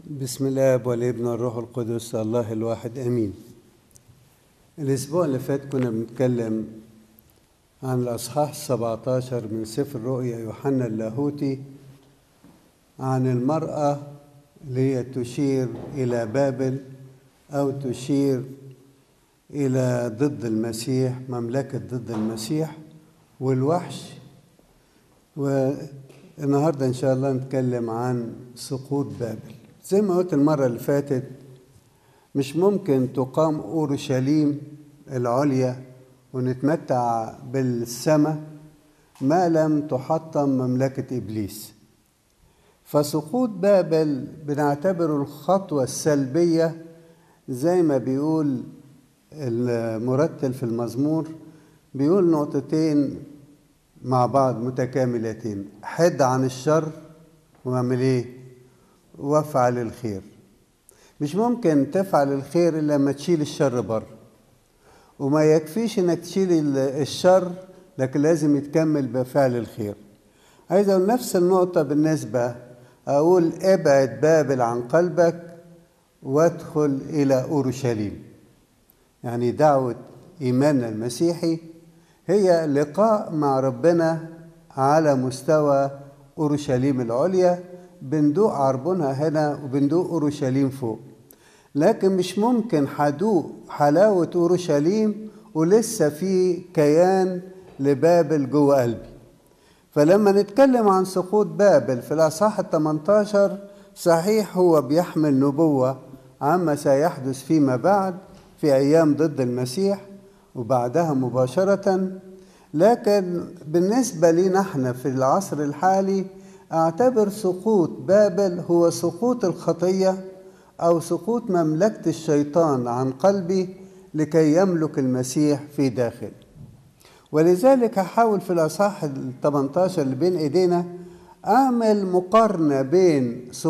بسم الله والابن والروح القدس الله الواحد امين الاسبوع اللي فات كنا بنتكلم عن الاصحاح 17 من سفر رؤيا يوحنا اللاهوتي عن المراه اللي هي تشير الى بابل او تشير الى ضد المسيح مملكه ضد المسيح والوحش والنهارده ان شاء الله نتكلم عن سقوط بابل زي ما قلت المره اللي فاتت مش ممكن تقام اورشليم العليا ونتمتع بالسماء ما لم تحطم مملكه ابليس فسقوط بابل بنعتبره الخطوه السلبيه زي ما بيقول المرتل في المزمور بيقول نقطتين مع بعض متكاملتين حد عن الشر واعمل ايه وافعل الخير مش ممكن تفعل الخير الا لما تشيل الشر بره وما يكفيش انك تشيل الشر لكن لازم يتكمل بفعل الخير عايز اقول نفس النقطة بالنسبة اقول ابعد بابل عن قلبك وادخل الى اورشليم يعني دعوة ايماننا المسيحي هي لقاء مع ربنا على مستوى اورشليم العليا بندوق عربونها هنا وبندوق اورشليم فوق لكن مش ممكن هدوق حلاوة اورشليم ولسه في كيان لبابل جوه قلبي فلما نتكلم عن سقوط بابل في الاصحاح ال 18 صحيح هو بيحمل نبوة عما سيحدث فيما بعد في ايام ضد المسيح وبعدها مباشرة لكن بالنسبة لنا احنا في العصر الحالي اعتبر سقوط بابل هو سقوط الخطية أو سقوط مملكة الشيطان عن قلبي لكي يملك المسيح في داخل ولذلك هحاول في الأصحاح ال 18 اللي بين إيدينا أعمل مقارنة بين